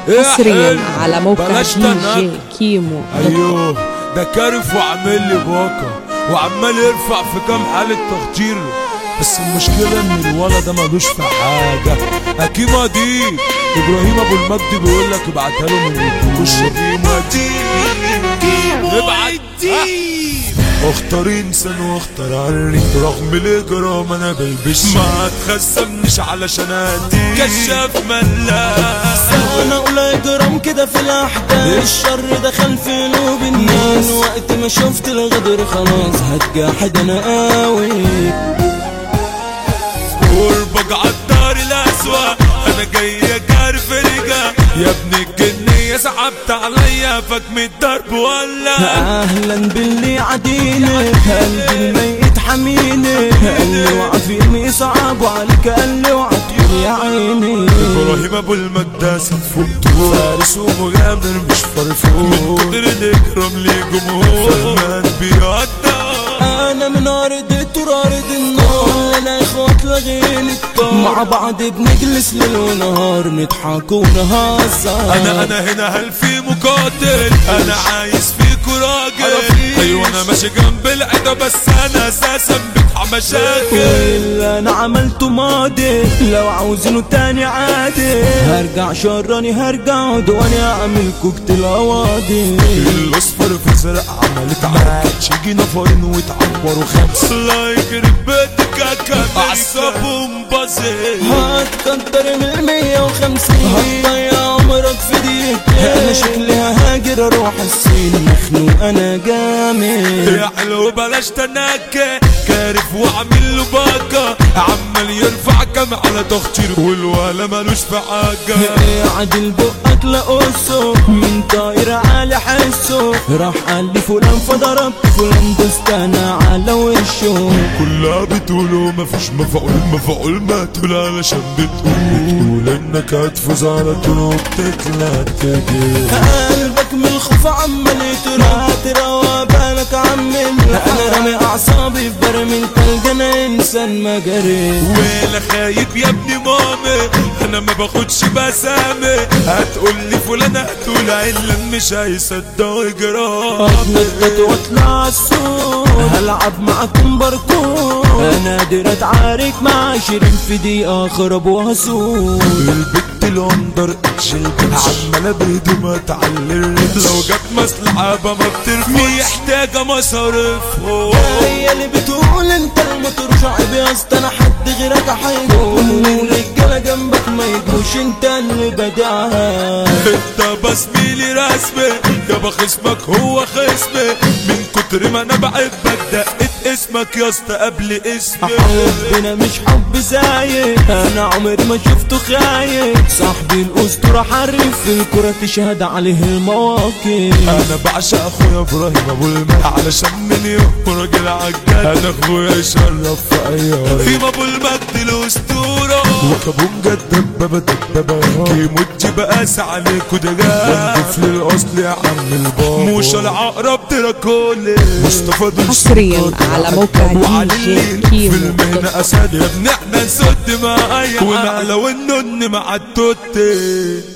حصريا على موقع بلاش دي تنك. جي كيمو دوت كوم. ايوه ده كارف وعامل لي باقة وعمال يرفع في كام حالة تخدير بس المشكلة ان الولد ده ملوش في حاجة حكيم اديب ابراهيم ابو المجد بيقول لك ابعتها له من الوش حكيم اديب ابعت اختار انسان واختار عني رغم الاجرام انا بلبش ما تخسمنيش علشان اديك كشاف ملاك انا اقول اجرام كده في الاحداث الشر دخل في قلوب الناس وقت ما شفت الغدر خلاص هتجاحد انا قوي قربك عالدار الاسوأ انا جاي جاري في رجا يا ابن الجنية صعبت عليا فك من الضرب ولا اهلا باللي عديني قلبي الميت حميني قال لي وعافيني صعب عليك قال لي وعطيني يا عيني ابراهيم ابو المقدس فوق طول فارس ومغامر مش فرفوق من كتر الاكرام ليه جمهور فهمان بيقدر انا من ارض ترارد النار لنا اخوات لغين الطار مع بعض بنجلس ليل ونهار نضحك ونهزر انا انا هنا هل في مقاتل انا عايز فيكو راجل ايوه انا ماشي جنب العدا بس انا اساسا بتاع مشاكل اللي انا عملته ماضي لو عاوزينه تاني عادي هرجع شراني هرجع واني اعمل كوكتيل اواضي الاصفر في زرق عملت عركة تيجي نفرين وتعوروا خمسة الله يخرب بيتك يا كامل اعصابهم باظت هتكتر من المية وخمسين هتضيع عمرك في دقيقتين انا شكلي هاجر اروح الصين مخنوق انا جامد يا حلو بلاش تناكة كارف وعامل له باكة عمال يرفع كم على تخطير والولا ملوش في حاجة عدل بقك لقصه من طاير عالي حسه راح قال لي فلان فضربت فلان دوست انا على وشه كلها بتقولوا مفيش مفعول مفعول ما تقول علشان بتقول بتقول انك هتفوز على طول وبتطلع تجري قلبك من الخوف عمال يترى تروى بالك عمال انا رامي اعصابي في برميل تلج انا انسان ما جري ولا خايب يا ابني مامي انا ما باخدش بسامي هتقول لي فلان هتقول علان مش هيصدقوا اجرام اتنطط واطلع السوق هلعب معاكم باركور انا قادر اتعارك مع عشرين في دقيقة اخرب وهسوق البت الاندر اتش البتش عمالة بهدومها تعلي الرجل لو جت مصلحة ما بترمي محتاجة مصاريف هي اللي بتقول انت المطر شعب يا اسطى انا حد غيرك هيقول الرجاله جنبك ما يجوش انت اللي بدعها انت بسميلي رسمي يابا خصمك هو خصمي من كتر ما انا بحبك دقت اسمك يا اسطى قبل اسمي حبنا مش حب زايد انا عمري ما شفته خايف صاحبي الاسطوره حرف في الكره تشهد عليه المواقف انا بعشق اخويا ابراهيم ابو المال علشان من يوم راجل عجال انا اخويا يشرف في اي ابراهيم ابو المجد الاسطوره وكابون جد دبابه دبابه كيموتي بقاس عليكوا دجال والطفل الاصلي يا عم البابا موش العقرب تراكولي مصطفى دول حصرياً شرطات على موقع وعلي دي جي الليل كيمو في المهنة اسد يا ابن احنا نسد مع اي ونعلى ونن مع التوتي